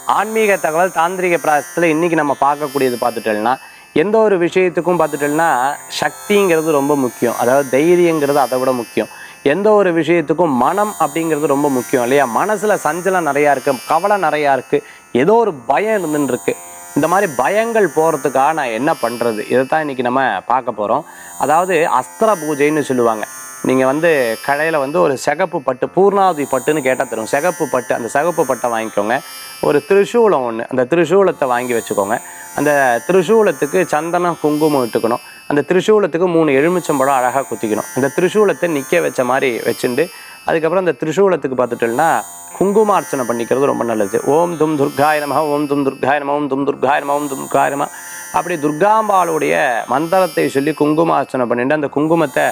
ஆன்மீக தகவல் தாந்திரிக பிராயசத்தில் இன்னைக்கு நம்ம பார்க்கக்கூடியது பார்த்துட்டோம்னா எந்த ஒரு விஷயத்துக்கும் பார்த்துட்டோம்னா சக்திங்கிறது ரொம்ப முக்கியம் அதாவது தைரியங்கிறது அதை விட முக்கியம் எந்த ஒரு விஷயத்துக்கும் மனம் அப்படிங்கிறது ரொம்ப முக்கியம் இல்லையா மனசில் சஞ்சலம் நிறையா இருக்குது கவலை நிறையா இருக்குது ஏதோ ஒரு பயம் இருந்துன்னு இருக்கு இந்த மாதிரி பயங்கள் போகிறதுக்காக நான் என்ன பண்ணுறது இதை தான் இன்றைக்கி நம்ம பார்க்க போகிறோம் அதாவது அஸ்திர பூஜைன்னு சொல்லுவாங்க நீங்கள் வந்து கடையில் வந்து ஒரு சிகப்பு பட்டு பூர்ணாவதி பட்டுன்னு கேட்டால் தரும் சிகப்பு பட்டு அந்த சிகப்பு பட்டை வாங்கிக்கோங்க ஒரு திரிசூலம் ஒன்று அந்த திரிசூலத்தை வாங்கி வச்சுக்கோங்க அந்த திரிசூலத்துக்கு சந்தனம் குங்குமம் இட்டுக்கணும் அந்த திரிசூலத்துக்கு மூணு எலுமிச்சம்பழம் அழகாக குத்திக்கணும் அந்த திரிசூலத்தை நிற்க வச்ச மாதிரி வச்சுட்டு அதுக்கப்புறம் அந்த திரிசூலத்துக்கு பார்த்துட்டோம்னா குங்குமார்ச்சனை பண்ணிக்கிறது ரொம்ப நல்லது ஓம் தும் துர்காய நம ஓம் தும் துர்காய நம ஓம் தும் துர்காய நம ஓம் தும் துர்காய நம அப்படி துர்காம்பாளுடைய மந்திரத்தை சொல்லி குங்குமார்ச்சனை பண்ணிட்டு அந்த குங்குமத்தை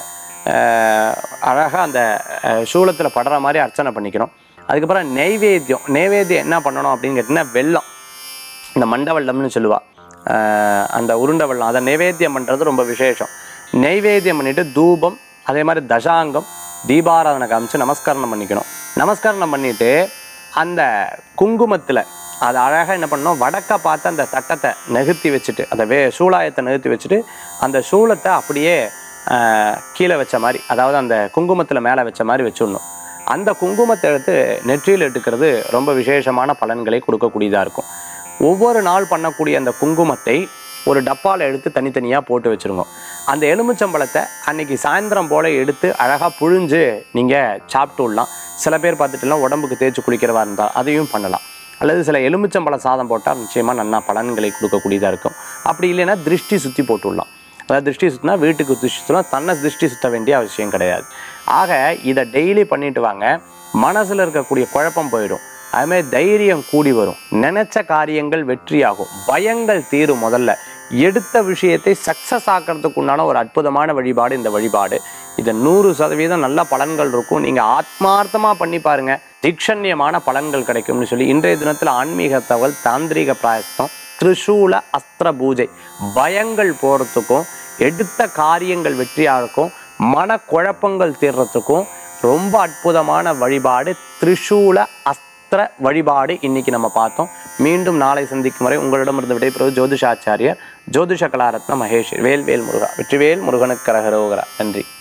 அழகாக அந்த சூளத்தில் படுற மாதிரி அர்ச்சனை பண்ணிக்கணும் அதுக்கப்புறம் நெய்வேத்தியம் நெய்வேத்தியம் என்ன பண்ணணும் அப்படின்னு கேட்டிங்கன்னா வெல்லம் இந்த மண்ட வெள்ளம்னு சொல்லுவா அஹ் அந்த உருண்டை வெள்ளம் அதை நைவேத்தியம் பண்ணுறது ரொம்ப விசேஷம் நைவேத்தியம் பண்ணிட்டு தூபம் அதே மாதிரி தசாங்கம் தீபாராதனை காமிச்சு நமஸ்கரணம் பண்ணிக்கணும் நமஸ்கரணம் பண்ணிட்டு அந்த குங்குமத்தில் அது அழகாக என்ன பண்ணணும் வடக்க பார்த்து அந்த தட்டத்தை நெகுத்தி வச்சுட்டு அந்த வே சூளாயத்தை நெகுத்தி வச்சுட்டு அந்த சூளத்தை அப்படியே அஹ், கீழே வச்ச மாதிரி அதாவது அந்த குங்குமத்தில் மேலே வச்ச மாதிரி வச்சுடணும் அந்த குங்குமத்தை எடுத்து நெற்றியில் எடுக்கிறது ரொம்ப விசேஷமான பலன்களை கொடுக்கக்கூடியதாக இருக்கும் ஒவ்வொரு நாள் பண்ணக்கூடிய அந்த குங்குமத்தை ஒரு டப்பாவில் எடுத்து தனித்தனியாக போட்டு வச்சுருங்க அந்த எலுமிச்சம்பழத்தை அன்னைக்கு சாயந்தரம் போல் எடுத்து அழகாக புழிஞ்சு நீங்கள் சாப்பிட்டு விடலாம் சில பேர் பார்த்துட்டுலாம் உடம்புக்கு தேய்ச்சி குளிக்கிறவா இருந்தால் அதையும் பண்ணலாம் அல்லது சில எலுமிச்சம்பழ சாதம் போட்டால் நிச்சயமாக நன்னா பலன்களை கொடுக்கக்கூடியதாக இருக்கும் அப்படி இல்லைன்னா திருஷ்டி சுற்றி போட்டு விடலாம் அதாவது திருஷ்டி சுற்றினா வீட்டுக்கு திருஷ்டி சுற்றலாம் தன்னை திருஷ்டி சுற்ற வேண்டிய அவசியம் கிடையாது ஆக இதை டெய்லி பண்ணிட்டு வாங்க மனசில் இருக்கக்கூடிய குழப்பம் போயிடும் அதுமாதிரி தைரியம் கூடி வரும் நினைச்ச காரியங்கள் வெற்றியாகும் பயங்கள் தீரும் முதல்ல எடுத்த விஷயத்தை சக்ஸஸ் ஆக்கிறதுக்கு உண்டான ஒரு அற்புதமான வழிபாடு இந்த வழிபாடு இது நூறு சதவீதம் நல்ல பலன்கள் இருக்கும் நீங்கள் ஆத்மார்த்தமாக பண்ணி பாருங்க தீக்ஷண்யமான பலன்கள் கிடைக்கும்னு சொல்லி இன்றைய தினத்தில் ஆன்மீக தகவல் தாந்திரீக பிராயஸ்தம் திரிசூல அஸ்திர பூஜை பயங்கள் போகிறதுக்கும் எடுத்த காரியங்கள் வெற்றியாகிறதுக்கும் மன குழப்பங்கள் தீர்றதுக்கும் ரொம்ப அற்புதமான வழிபாடு திரிசூல அஸ்திர வழிபாடு இன்னைக்கு நம்ம பார்த்தோம் மீண்டும் நாளை சந்திக்கும் வரை உங்களிடமிருந்து விடைபெறுவது ஜோதிஷாச்சாரியர் ஜோதிஷ கலாரத்ன மகேஷ் வேல்வேல் முருகா வெற்றிவேல் முருகனுக்கு கரகரோகரா நன்றி